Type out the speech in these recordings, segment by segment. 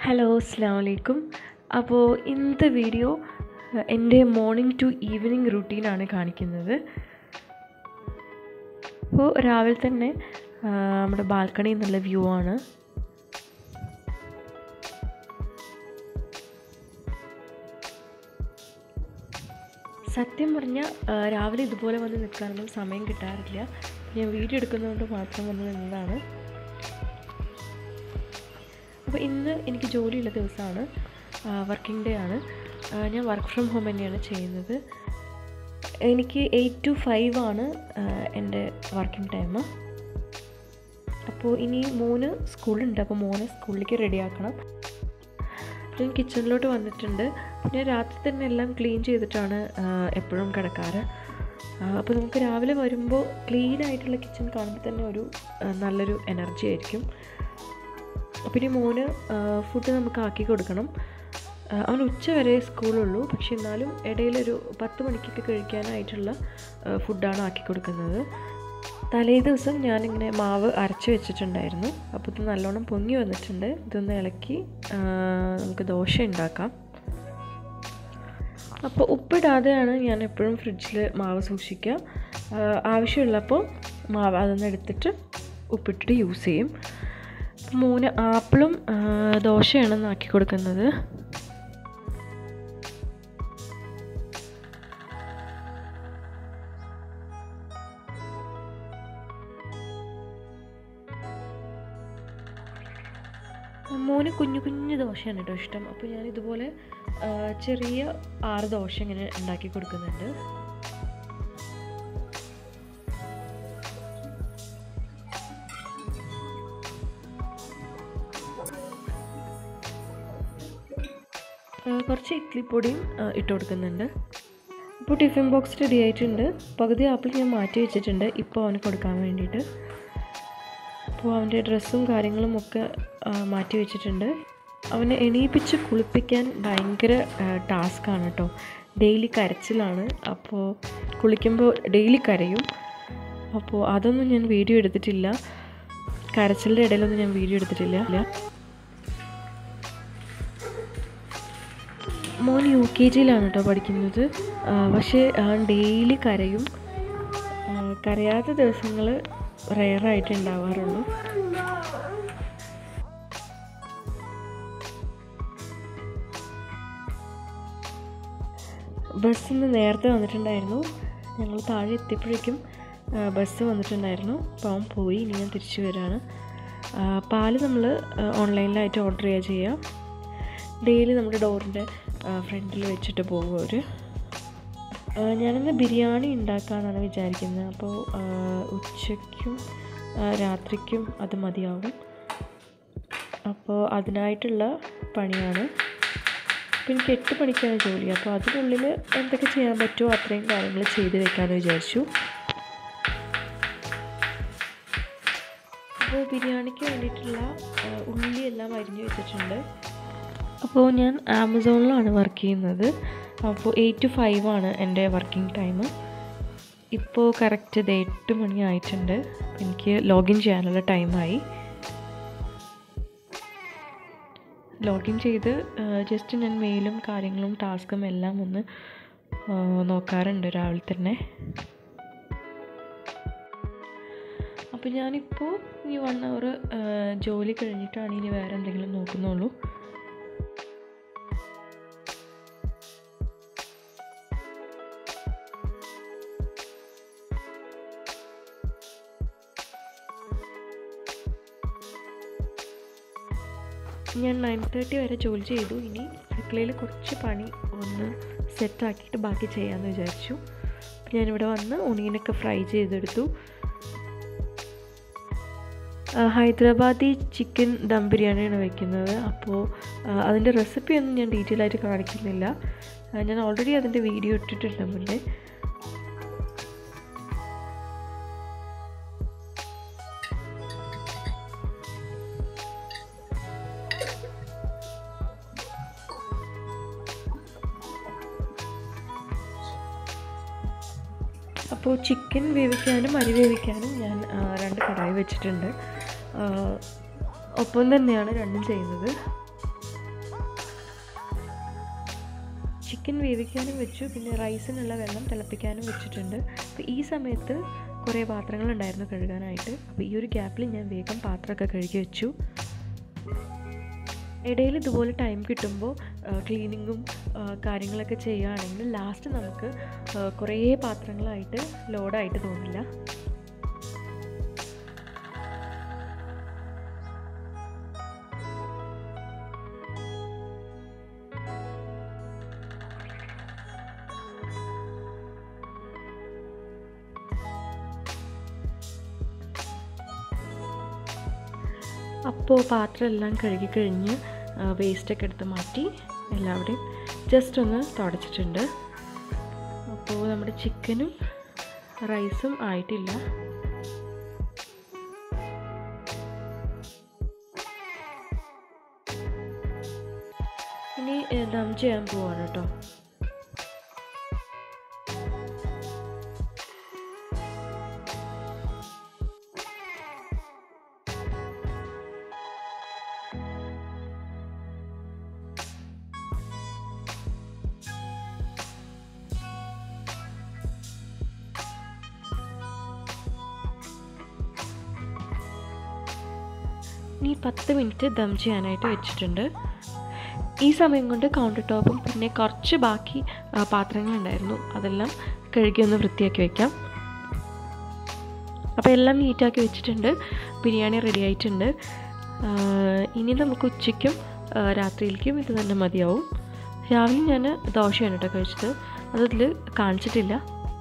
hello അസ്സാം വലൈക്കും അപ്പോൾ ഇന്നത്തെ വീഡിയോ എൻ്റെ മോർണിംഗ് ടു ഈവനിങ് റുട്ടീനാണ് കാണിക്കുന്നത് അപ്പോൾ രാവിലെ തന്നെ ആ, നമ്മുടെ ബാൽക്കണിയിൽ നിന്നുള്ള വ്യൂ ആണ് സത്യം പറഞ്ഞാൽ രാവിലെ ഇതുപോലെ വന്ന് നിൽക്കാനൊന്നും സമയം കിട്ടാറില്ല ഞാൻ വീഡിയോ എടുക്കുന്നതുകൊണ്ട് മാത്രം വന്ന് നിന്നതാണ് അപ്പോൾ ഇന്ന് എനിക്ക് ജോലിയുള്ള ദിവസമാണ് വർക്കിംഗ് ഡേ ആണ് ആ, ഞാൻ വർക്ക് ഫ്രം ഹോം തന്നെയാണ് ചെയ്യുന്നത് എനിക്ക് എയ്റ്റ് ടു ഫൈവ് ആണ് ആ, എൻ്റെ വർക്കിംഗ് ടൈം അപ്പോൾ ഇനി മോന് സ്കൂളുണ്ട് അപ്പോൾ മോനെ സ്കൂളിലേക്ക് റെഡിയാക്കണം ഞാൻ കിച്ചണിലോട്ട് വന്നിട്ടുണ്ട് പിന്നെ രാത്രി തന്നെ എല്ലാം ക്ലീൻ ചെയ്തിട്ടാണ് ആ, എപ്പോഴും കിടക്കാറ് ആ, അപ്പോൾ നമുക്ക് രാവിലെ വരുമ്പോൾ ക്ലീൻ ആയിട്ടുള്ള കിച്ചൺ കാണുമ്പോൾ തന്നെ ഒരു ആ, നല്ലൊരു എനർജി ആയിരിക്കും പിന്നെ മോന് ഫുഡ് നമുക്ക് ആക്കി കൊടുക്കണം ആ, അവൻ ഉച്ച വരെ സ്കൂളുള്ളൂ പക്ഷെ എന്നാലും ഇടയിലൊരു പത്ത് മണിക്കൊക്കെ കഴിക്കാനായിട്ടുള്ള ആ, ഫുഡാണ് ആക്കി കൊടുക്കുന്നത് തലേ ദിവസം ഞാനിങ്ങനെ മാവ് അരച്ച് വെച്ചിട്ടുണ്ടായിരുന്നു അപ്പോൾ ഇത് നല്ലോണം പൊങ്ങി വന്നിട്ടുണ്ട് ഇതൊന്ന് ഇളക്കി ആ, നമുക്ക് ദോശ ഉണ്ടാക്കാം അപ്പോൾ ഉപ്പിടാതെയാണ് ഞാൻ എപ്പോഴും ഫ്രിഡ്ജിൽ മാവ് സൂക്ഷിക്കുക ആ, ആവശ്യമുള്ളപ്പോൾ മാവ് അതൊന്ന് എടുത്തിട്ട് ഉപ്പിട്ടിട്ട് യൂസ് ചെയ്യും അപ്പോൾ മൂന്ന് ആപ്പിളും ആ, ദോശയാണ് ഇന്ന് ആക്കി കൊടുക്കുന്നത് മോന് കുഞ്ഞു കുഞ്ഞു ദോശയാണ് കേട്ടോ ഇഷ്ടം അപ്പോൾ ഞാൻ ഇതുപോലെ ആ, ചെറിയ ആറ് ദോശ ഇങ്ങനെ ഉണ്ടാക്കി കൊടുക്കുന്നുണ്ട് ആ, കുറച്ച് ഇഡ്ലിപ്പൊടിയും ആ, ഇട്ട് കൊടുക്കുന്നുണ്ട് ഇപ്പോൾ ടിഫിൻ ബോക്സ് റെഡി ആയിട്ടുണ്ട് പകുതി ആപ്പിൾ ഞാൻ മാറ്റി വെച്ചിട്ടുണ്ട് ഇപ്പോൾ അവന് കൊടുക്കാൻ വേണ്ടിയിട്ട് അപ്പോൾ അവൻ്റെ ഡ്രസ്സും കാര്യങ്ങളും ഒക്കെ ആ, മാറ്റി വെച്ചിട്ടുണ്ട് അവനെ എണീപ്പിച്ച് കുളിപ്പിക്കാൻ ഭയങ്കര ടാസ്ക്കാണ് കേട്ടോ ഡെയിലി കരച്ചിലാണ് അപ്പോൾ കുളിക്കുമ്പോൾ ഡെയിലി കരയും അപ്പോൾ അതൊന്നും ഞാൻ വീഡിയോ എടുത്തിട്ടില്ല കരച്ചിലിൻ്റെ ഇടയിലൊന്നും ഞാൻ വീഡിയോ എടുത്തിട്ടില്ല മോൻ യു കെ ജിയിലാണ് കേട്ടോ പഠിക്കുന്നത് ആ, പക്ഷേ അവൻ ഡെയിലി കരയും ആ, കരയാത്ത ദിവസങ്ങൾ റെയറായിട്ട് ഉണ്ടാവാറുള്ളൂ ബസ് ഇന്ന് നേരത്തെ വന്നിട്ടുണ്ടായിരുന്നു ഞങ്ങൾ താഴെ എത്തിയപ്പോഴേക്കും ആ, ബസ് വന്നിട്ടുണ്ടായിരുന്നു അപ്പോൾ അവൻ പോയി ഇനി ഞാൻ തിരിച്ചു വരികയാണ് ആ, പാല് നമ്മൾ ഓൺലൈനിലായിട്ട് ഓർഡർ ചെയ്യുക ചെയ്യുക ഡെയിലി നമ്മുടെ ഡോറിൻ്റെ ഫ്രണ്ടിൽ വെച്ചിട്ട് പോകും അവർ ഞാനിന്ന് ബിരിയാണി ഉണ്ടാക്കാമെന്നാണ് വിചാരിക്കുന്നത് അപ്പോൾ ആ, ഉച്ചയ്ക്കും ആ, രാത്രിക്കും അത് മതിയാവും അപ്പോൾ അതിനായിട്ടുള്ള പണിയാണ് അപ്പോൾ എനിക്ക് എട്ട് മണിക്കാണ് ജോലി അപ്പോൾ അതിനുള്ളിൽ എന്തൊക്കെ ചെയ്യാൻ പറ്റുമോ അത്രയും കാര്യങ്ങൾ ചെയ്ത് വെക്കാമെന്ന് വിചാരിച്ചു അപ്പോൾ ബിരിയാണിക്ക് വേണ്ടിയിട്ടുള്ള ആ, ഉള്ളി എല്ലാം അരിഞ്ഞു വെച്ചിട്ടുണ്ട് അപ്പോൾ ഞാൻ ആമസോണിലാണ് വർക്ക് ചെയ്യുന്നത് അപ്പോൾ എയ്റ്റ് ടു ഫൈവ് ആണ് എൻ്റെ വർക്കിംഗ് ടൈം ഇപ്പോൾ കറക്റ്റ് ഇത് എട്ട് മണി ആയിട്ടുണ്ട് എനിക്ക് ലോഗിൻ ചെയ്യാനുള്ള ടൈമായി ലോഗിൻ ചെയ്ത് ജസ്റ്റ് ഞാൻ മെയിലും കാര്യങ്ങളും ടാസ്കും എല്ലാം ഒന്ന് ആ, നോക്കാറുണ്ട് രാവിലെ തന്നെ അപ്പോൾ ഞാനിപ്പോൾ ഈ വൺ അവർ ജോലി കഴിഞ്ഞിട്ടാണ് ഇനി വേറെ എന്തെങ്കിലും നോക്കുന്നുള്ളൂ ഞാൻ നയൻ തേർട്ടി വരെ ജോലി ചെയ്തു ഇനി അടുക്കളയിൽ കുറച്ച് പണി ഒന്ന് സെറ്റാക്കിയിട്ട് ബാക്കി ചെയ്യാമെന്ന് വിചാരിച്ചു അപ്പോൾ ഞാനിവിടെ വന്ന് ഉണീനൊക്കെ ഫ്രൈ ചെയ്തെടുത്തു ആ, ഹൈദരാബാദി ചിക്കൻ ദം ബിരിയാണിയാണ് വെക്കുന്നത് അപ്പോൾ ആ, അതിൻ്റെ റെസിപ്പി ഒന്നും ഞാൻ ഡീറ്റെയിൽ ആയിട്ട് കാണിക്കുന്നില്ല ആ, ഞാൻ ഓൾറെഡി അതിൻ്റെ വീഡിയോ ഇട്ടിട്ടുണ്ട് മുന്നേ അപ്പോൾ ചിക്കൻ വേവിക്കാനും അരി വേവിക്കാനും ഞാൻ ആ, രണ്ട് കടായി വെച്ചിട്ടുണ്ട് ആ, ഒപ്പം തന്നെയാണ് രണ്ടും ചെയ്യുന്നത് ചിക്കൻ വേവിക്കാനും വെച്ചു പിന്നെ റൈസിനുള്ള വെള്ളം തിളപ്പിക്കാനും വെച്ചിട്ടുണ്ട് അപ്പോൾ ഈ സമയത്ത് കുറേ പാത്രങ്ങളുണ്ടായിരുന്നു കഴുകാനായിട്ട് അപ്പോൾ ഈ ഒരു ഗ്യാപ്പിൽ ഞാൻ വേഗം പാത്രമൊക്കെ കഴുകി വെച്ചു ഇടയിൽ ഇതുപോലെ ടൈം കിട്ടുമ്പോൾ ക്ലീനിങ്ങും കാര്യങ്ങളൊക്കെ ചെയ്യുകയാണെങ്കിൽ ലാസ്റ്റ് നമുക്ക് കുറേ പാത്രങ്ങളായിട്ട് ലോഡായിട്ട് തോന്നില്ല അപ്പോൾ പാത്രം എല്ലാം കഴുകി കഴിഞ്ഞ് വേസ്റ്റൊക്കെ എടുത്ത് മാറ്റി എല്ലാവരുടെയും ജസ്റ്റ് ഒന്ന് തുടച്ചിട്ടുണ്ട് അപ്പോൾ നമ്മുടെ ചിക്കനും റൈസും ആയിട്ടില്ല ഇനി ദം ചെയ്യാൻ പോവാണ് കേട്ടോ ഇനി പത്ത് മിനിറ്റ് ദം ചെയ്യാനായിട്ട് വെച്ചിട്ടുണ്ട് ഈ സമയം കൊണ്ട് കൗണ്ടർ ടോപ്പും പിന്നെ കുറച്ച് ബാക്കി പാത്രങ്ങളുണ്ടായിരുന്നു അതെല്ലാം കഴുകി ഒന്ന് വൃത്തിയാക്കി വയ്ക്കാം അപ്പോൾ എല്ലാം നീറ്റാക്കി വെച്ചിട്ടുണ്ട് ബിരിയാണി റെഡി ആയിട്ടുണ്ട് ഇനി നമുക്ക് ഉച്ചയ്ക്കും രാത്രിയിലേക്കും ഇത് തന്നെ മതിയാവും രാവിലെ ഞാൻ ദോശയാണ് കേട്ടോ കഴിച്ചത് അതതിൽ കാണിച്ചിട്ടില്ല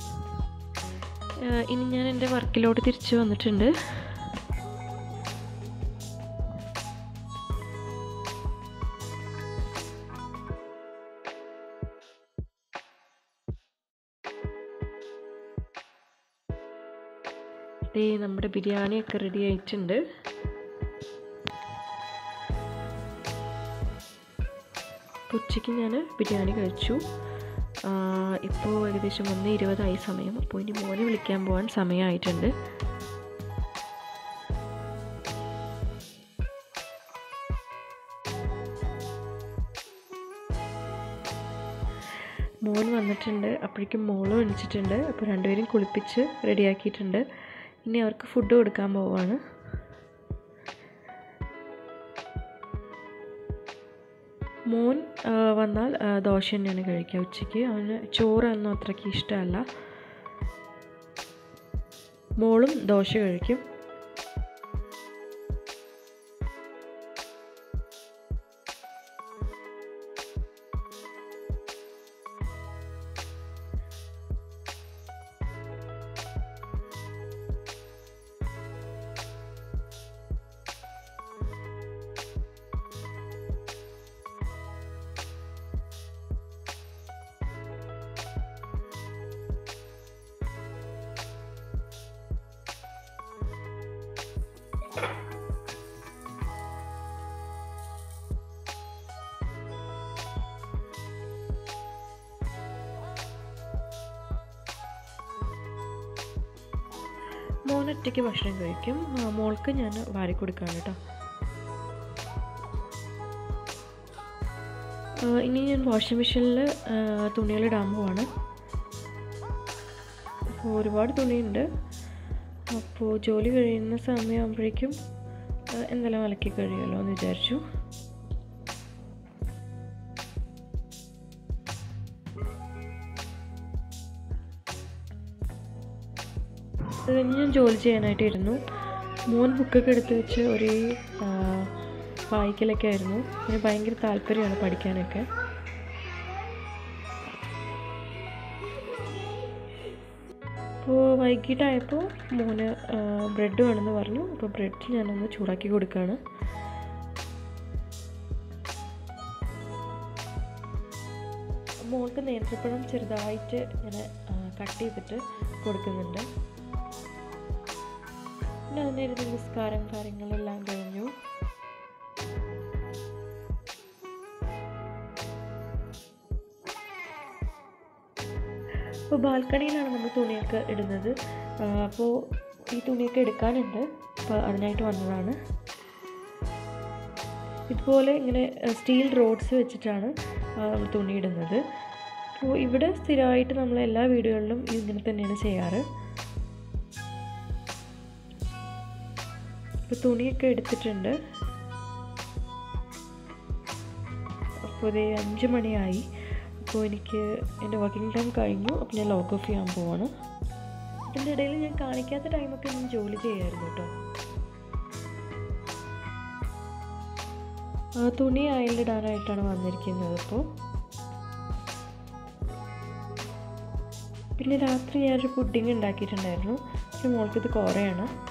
ഇനി ഞാൻ എൻ്റെ വർക്കിലോട്ട് തിരിച്ച് വന്നിട്ടുണ്ട് ദേ നമ്മുടെ ബിരിയാണിയൊക്കെ റെഡി ആയിട്ടുണ്ട് ഉച്ചയ്ക്ക് ഞാൻ ബിരിയാണി കഴിച്ചു ഇപ്പോൾ ഏകദേശം ഒന്ന് ഇരുപതായി സമയം അപ്പോൾ ഇനി മോനെ വിളിക്കാൻ പോകാൻ സമയമായിട്ടുണ്ട് മോൻ വന്നിട്ടുണ്ട് അപ്പോഴേക്കും മോളും എണിച്ചിട്ടുണ്ട് അപ്പോൾ രണ്ടുപേരും കുളിപ്പിച്ച് റെഡിയാക്കിയിട്ടുണ്ട് ഇനി അവർക്ക് ഫുഡ് കൊടുക്കാൻ പോവാണ് മോൻ വന്നാൽ ദോശ തന്നെയാണ് കഴിക്കുക ഉച്ചയ്ക്ക് അവന് ചോറൊന്നും അത്രയ്ക്ക് ഇഷ്ടമല്ല മോളും ദോശ കഴിക്കും മോൻ ഒറ്റയ്ക്ക് ഭക്ഷണം കഴിക്കും മോൾക്ക് ഞാൻ വാരി കൊടുക്കുകയാണ് കേട്ടോ ഇനി ഞാൻ വാഷിംഗ് മെഷീനിൽ തുണികളിടാൻ പോവാണ് അപ്പോൾ ഒരുപാട് തുണിയുണ്ട് അപ്പോൾ ജോലി കഴിയുന്ന സമയമാകുമ്പോഴേക്കും എന്തെല്ലാം അലക്കി കഴിയുമല്ലോ എന്ന് വിചാരിച്ചു അത് കഴിഞ്ഞ് ഞാൻ ജോലി ചെയ്യാനായിട്ട് ഇരുന്നു മോൻ ബുക്കൊക്കെ എടുത്ത് വെച്ച് ഒരേ വായിക്കലൊക്കെ ആയിരുന്നു അതിന് ഭയങ്കര താല്പര്യമാണ് പഠിക്കാനൊക്കെ അപ്പോൾ വൈകിട്ടായപ്പോൾ മോന് ബ്രെഡ് വേണമെന്ന് പറഞ്ഞു അപ്പോൾ ബ്രെഡ് ഞാനൊന്ന് ചൂടാക്കി കൊടുക്കുകയാണ് മോൾക്ക് നേന്ത്രപ്പഴം ചെറുതായിട്ട് ഇങ്ങനെ കട്ട് ചെയ്തിട്ട് കൊടുക്കുന്നുണ്ട് പിന്നെ അതിൻ്റെ നിസ്കാരം കാര്യങ്ങളെല്ലാം കഴിഞ്ഞു അപ്പോൾ ബാൽക്കണിയിലാണ് നമ്മൾ തുണിയൊക്കെ ഇടുന്നത് അപ്പോൾ ഈ തുണിയൊക്കെ എടുക്കാനുണ്ട് അപ്പോൾ അതിനായിട്ട് വന്നതാണ് ഇതുപോലെ ഇങ്ങനെ സ്റ്റീൽ റോഡ്സ് വെച്ചിട്ടാണ് തുണി ഇടുന്നത് അപ്പോൾ ഇവിടെ സ്ഥിരമായിട്ട് നമ്മൾ എല്ലാ വീടുകളിലും ഇങ്ങനെ തന്നെയാണ് ചെയ്യാറ് ഇപ്പോൾ തുണിയൊക്കെ എടുത്തിട്ടുണ്ട് അപ്പോൾ ഇതേ അഞ്ച് മണിയായി അപ്പോൾ എനിക്ക് എൻ്റെ വർക്കിംഗ് ടൈം കഴിഞ്ഞു അപ്പോൾ ഞാൻ ലോഗ് ഓഫ് ചെയ്യാൻ പോവാണ് ഇതിൻ്റെ ഇടയിൽ ഞാൻ കാണിക്കാത്ത ടൈമൊക്കെ ഞാൻ ജോലി ചെയ്യായിരുന്നു കേട്ടോ ആ തുണി അയലിടാനായിട്ടാണ് വന്നിരിക്കുന്നത് ഇപ്പോൾ പിന്നെ രാത്രി ഞാനൊരു പുഡിങ് ഉണ്ടാക്കിയിട്ടുണ്ടായിരുന്നു പക്ഷെ മോൾക്കിത് കുറയാണ്